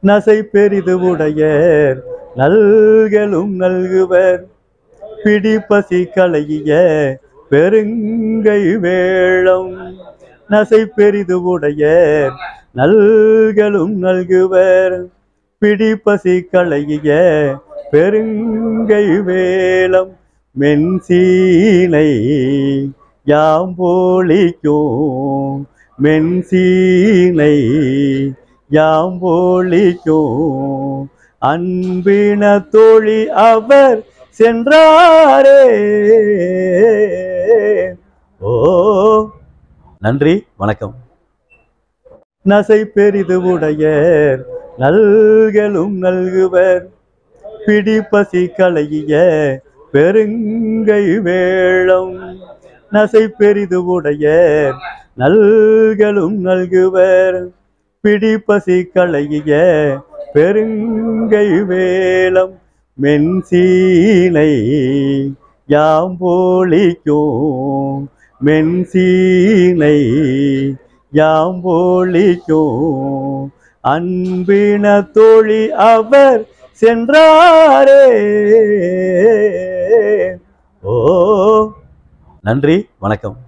நசை பெரிது உடையர் நல்கலும் நல்குவர் பிடிப்பசி கலைய பெருங்கை வேளம் நசை பெரிது உடையர் நல்கலும் நல்குவர் பிடிப்பசி கலைய பெருங்கை வேளம் மென்சீனை யாம்போலிக்கும் மென்சீனை யாம்போலிக்கும் அன்பின தோழி அவர் சென்றாரே ஓ நன்றி வணக்கம் நசை பெரிது உடையர் நல்கலும் நல்குவர் பிடிப்பசி கலைய பெருங்கை வேளம் நசை பெரிது உடையர் நல்கலும் நல்குவர் பிடிப்பசி கலைய பெருங்கை வேளம் மென்சீனை யாம்போலிக்கும் மென்சீனை யாம்போலிக்கும் அன்பின தோழி அவர் சென்றாரே ஓ நன்றி வணக்கம்